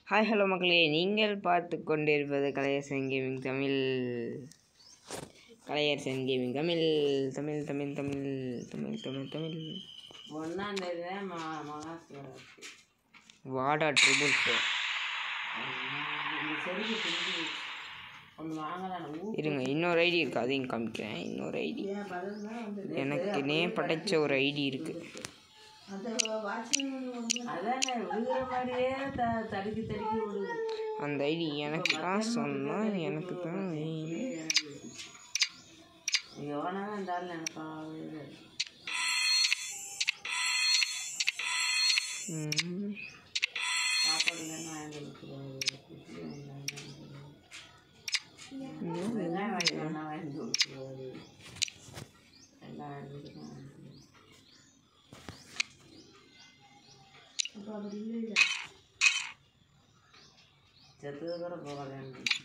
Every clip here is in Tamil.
ஹாய் ஹலோ மக்களே நீங்கள் பார்த்து கொண்டிருப்பது கலையரசன் கேமிங் தமிழ் கலையரசன் கேமிங் தமிழ் தமிழ் தமிழ் தமிழ் தமிழ் தமிழ் தமிழ் ஒன்றாம் தேதி தான் மா மகாசிவராத்திரி வாடா ட்ரிபிள் ஃபோர் இந்த செருப்பு திரும்பி ஒன்று வாங்கலாம் ஊ இருங்க இன்னொரு ஐடி இருக்குது அதையும் காமிக்கிறேன் இன்னொரு ஐடி ஏன் பதில் தான் வந்து எனக்குனே படைச்ச ஒரு ஐடி இருக்குது அதானே விழுகிற மாதிரியே த தடுக்கி தடுக்கி விடுது அந்த ஐடி எனக்கு தான் சொன்னால் எனக்கு தான் வேணும் எவனா இருந்தாலும் எனக்காகவே இல்லை. ம். சாப்பாடு இல்லைன்னா வாங்கி கொடுத்துருவாரு இட்லி வேண்டாம்னா வாங்கி கொடுத்துருவாரு. வெங்காயம் வாங்கி வேணா வாங்கி கொடுத்துருவாரு எல்லாம் வாங்கி கொடுத்துருவாரு. செத்தது கூட போகல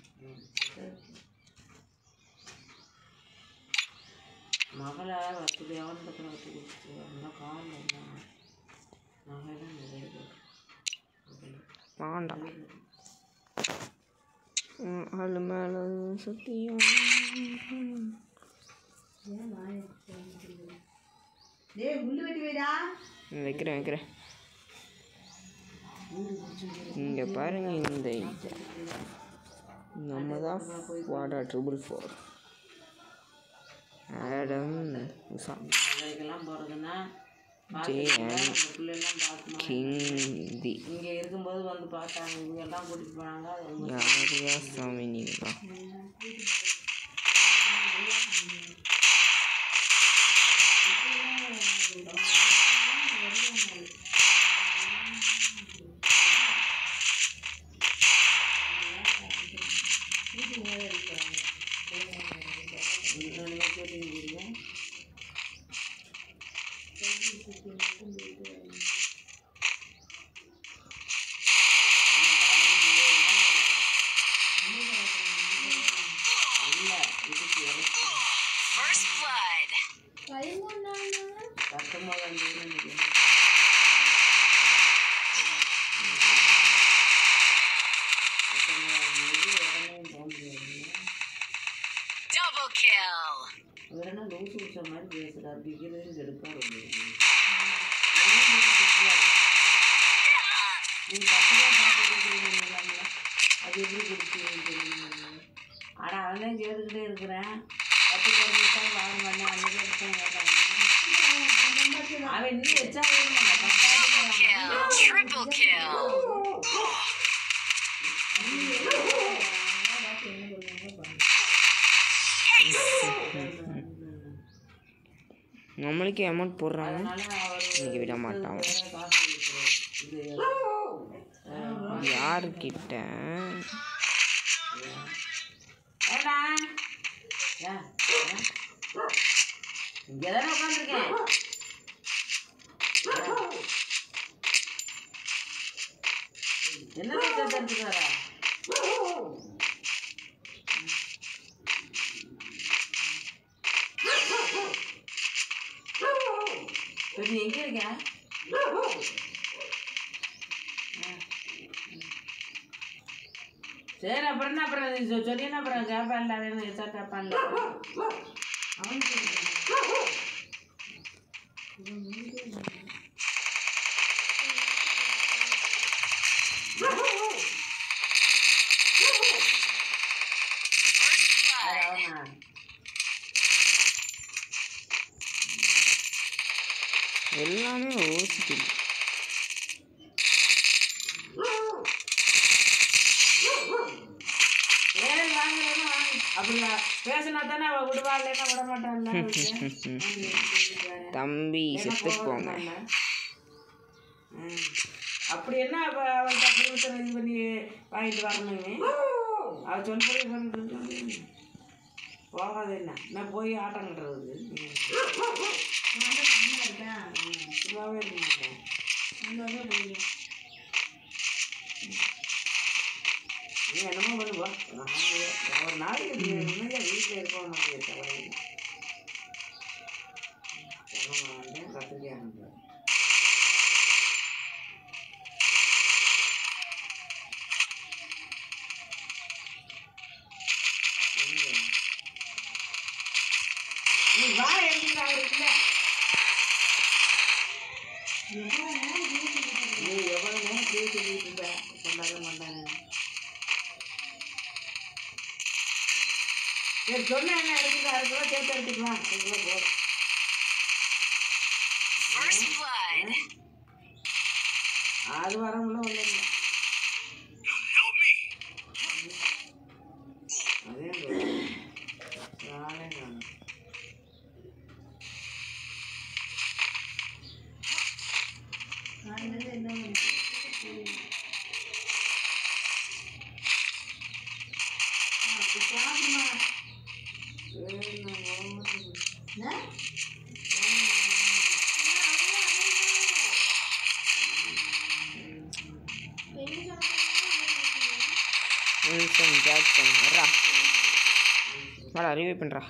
மகளை வசதி எவன் பக்கம் வச்சு கொடுத்து நல்லா காலில் இருந்தாங்க நகைலாம் நிறைய இருக்கு. வேண்டாம் ம், அது மேலே சத்தியம் ம், வைக்கிறேன் வைக்கிறேன் இங்கே பாருங்க இந்த நம்ம தான் வாடா ட்ரிபிள் ஃபோர் ஆடம் உஷா நகைக்கெல்லாம் போகிறதுன்னா ஜேஎன் அந்த பிள்ளைலாம் பார்க்கணும் ஹிந்தி இங்கே இருக்கும்போது வந்து பார்த்தாங்க இவங்க எல்லாம் கூட்டிகிட்டு போனாங்க அது அவங்க யாரையா சாமி நீங்களா நீங்கள் கேட்டீங்க இல்லை இதுக்கு இறச்சி பத்தொம்போதாம் தேதி நினைக்கிறேன் பத்தொம்போதாம் தேதி உடனே போக முடியாது Double kill. அவர் என்ன லூசு விட்ட மாதிரி பேசுகிறார் டிகிரின்னு எடுப்பார் நீ பத்திரிக்கை பார்த்து கொடுக்குறீங்க அது எப்படி கொடுக்குறீங்க தெரியுமா ஆனால் அவன் தான் கேட்டுக்கிட்டே இருக்கிறேன் பத்து குறைஞ்சிட்டா வாங்க பண்ண அன்னைக்கு எடுத்தேன் கேட்டாங்க அவன் இன்னும் வச்சா வேணுமாங்க பத்தாவது Kill. Triple kill. நம்மளுக்கே அமௌண்ட் போடுறாங்க அதனால அவர் இன்னைக்கு விட மாட்டான் காசு கொடுக்குறாரு இது யாருக்கிட்ட ஏடா ஏ இங்கே தானே உட்காந்துருக்கேன் என்ன தடுத்துக்கிறாரா இப்போ நீ எங்கே இருக்க சரி அப்புறம் என்ன அப்புறம் நீ சொ- சொன்னீங்கன்னா அப்புறம் கேட்பான்ல வேணும் எச்சா கேட்பான்ல அவனுக்கு யார் அவனா எல்லாமே ஓசிக்குது சரி வாங்கலைன்னா வாங்க அப்படியா பேசினா தானே அவள் விடுவா இல்லைன்னா விட மாட்டான்ல தம்பி செத்து போங்க ம். அப்படி என்ன அவ அவள்கிட்ட permission இது பண்ணி வாங்கிட்டு வரணுமே அவள் சொல்படி பண்ணுறது போகாது என்ன நான் போய் ஆட்டம் கட்டுறது சும்மாவே இருக்க மாட்டேன் நீ என்னமோ பண்ணுவா ஒரு நாளைக்கு உண்மையாக வீட்டில் இருக்க மாட்டேன் தவிர கத்திரிக்காய் அப்படியே சொல்லிட்டு இருப்பேன் கொண்டாட மாட்டாங்க சரி சொன்ன என்ன எடுத்துக்க அரை கிலோ சேர்த்து எடுத்துக்கலாம் அரை கிலோ போதும் First blood. அது வர முடியல ஒன்றும் இல்லை அதே நானே நான் காலையில என்ன பண்ணி அப்படி சாப்பிடுமா சரி நான் ஓமத்துக்கு நிமிஷம் ஜாக்சன் வர்றா வாடா ரிவ்யூ பண்ணுறா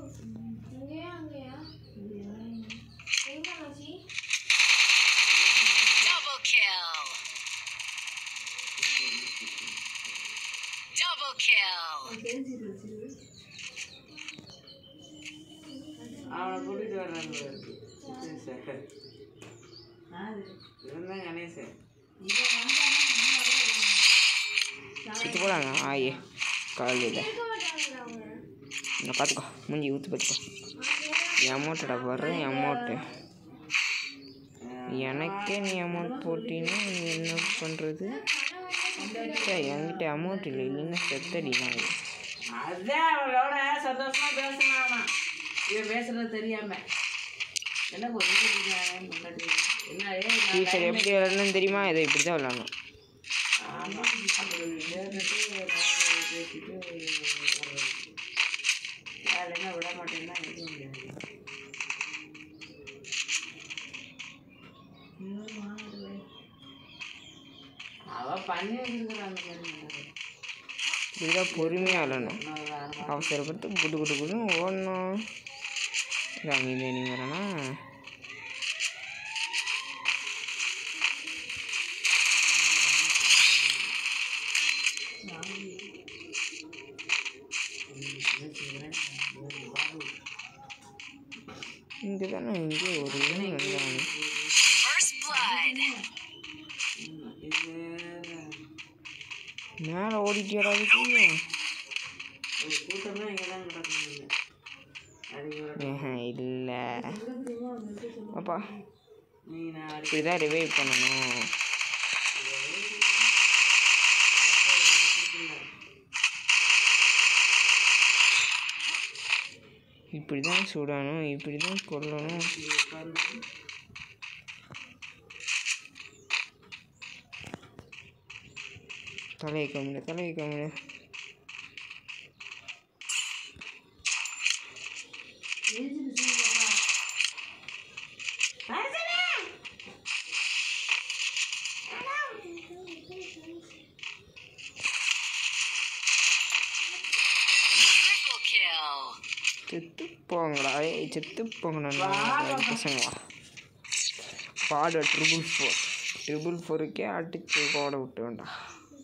Double kill. Double kill. அவனை கூட்டிட்டு வர்றாங்க இருந்தான் கணேசன் சுற்றி போடாங்க ஆயே காலையில் நான் பார்த்துக்கோ மூஞ்சி ஊற்றி பார்த்துக்கோ அமௌண்ட்டடா வர்றேன் அமௌண்ட்டு எனக்கே நீ அமௌண்ட் போட்டினா நீ என்ன பண்ணுறது சரி என்கிட்ட அமௌண்ட் இல்லை இல்லைன்னா செத்தடி நான் அதான் அவளோட சந்தோஷமா பேசினானா இவன் பேசுறது தெரியாம என்ன கொஞ்சம் முன்னாடி என்ன ஏய், நான் டீச்சர் எப்படி விளாடணும்னு தெரியுமா இதை இப்படி தான் விளாடணும் ஆமா அப்படி சேர்ந்துட்டு நான் பேசிட்டு வர்றது. வேலைன்னா விட மாட்டேன்னா இருக்க முடியாது அவ பண்ணி வச்சிருக்கிறா அந்த மாதிரி நல்லது. இப்படி தான் பொறுமையாக விளாடணும் இன்னொரு அரை மணி அவசரப்பட்டு குடு குடு குடுன்னு ஓடணும் இதாங்க இது நீ வரேன்னா இங்கே தானே இங்கே ஒரு இது வந்தாங்க First blood. மேலே ஓடிட்டு அதுக்கு கூட்டம்னா இங்கே தான் நடக்கணும் அடிக்க இல்லை அப்பா நீ நான் அடி இப்படி தான் ரிவைவ் பண்ணணும் இப்படி தான் சுடணும் இப்படி தான் கொல்லணும் உட்காந்து தலையை கம்மிடு தலையை கம்மிடு Triple kill. செத்து போங்கடா ஏய் செத்து போங்கடா பசங்களா பாடு ட்ரிபிள் ஃபோர் ட்ரிபிள் ஃபோருக்கே அடிச்சு போட விட்டு வேண்டாம்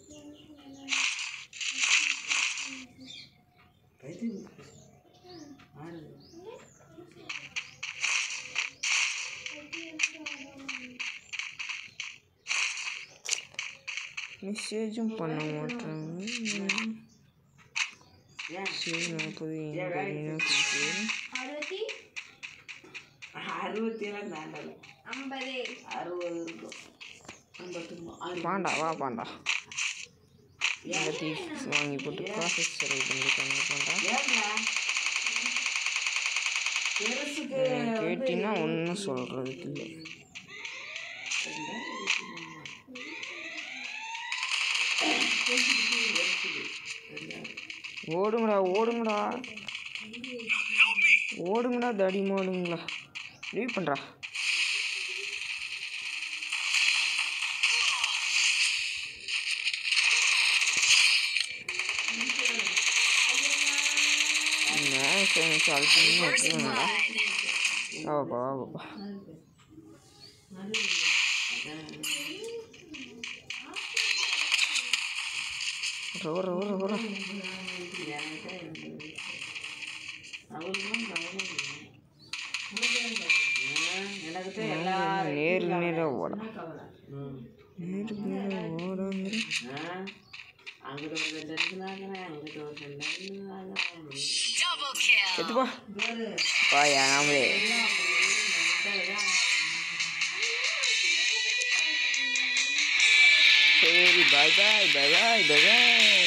மெசேஜும் பண்ண மாட்டாங்க ஏன் சரி நாற்பது எண்பது அறுபத்தி அறுபத்தி ஏழாம் தாண்டல ஐம்பது அறுபது இருக்கும் ஐம்பத்தி மூணு பாண்டா வா பாண்டா எல்லாத்தையும் வாங்கி போட்டு ப்ராசஸ் செலவு பண்ணிருக்காங்க பாண்டா ஏன்டா பெருசுக்கு கேட்டிங்கன்னா ஒன்றும் சொல்கிறதுக்கு இல்லை ஓடுங்கடா ஓடுங்கடா ஓடுங்கடா தடி ஓடுங்களா லீவ் பண்ணுறா First blood. வாப்பா வாப்பா ரோ ரோ ரோ ரோ அவருக்கும் கவனம் எனக்கு தான் எல்லா நேரு நேராக ஓட கவலை ம் நேருக்குள்ள ஓடாங்கிற ஆ அங்கிட்ட ஒரு ரெண்டு இடத்துல ஆகுறேன் அங்கிட்ட ஒரு ரெண்டு இடத்துல ஆகுறேன் Double kill. செத்துப்பா பாரு வாயா நாமளே எல்லாம் அப்படி மென்டல் தான் சரி பாய் பாய் பாய் பாய் பாய் பாய்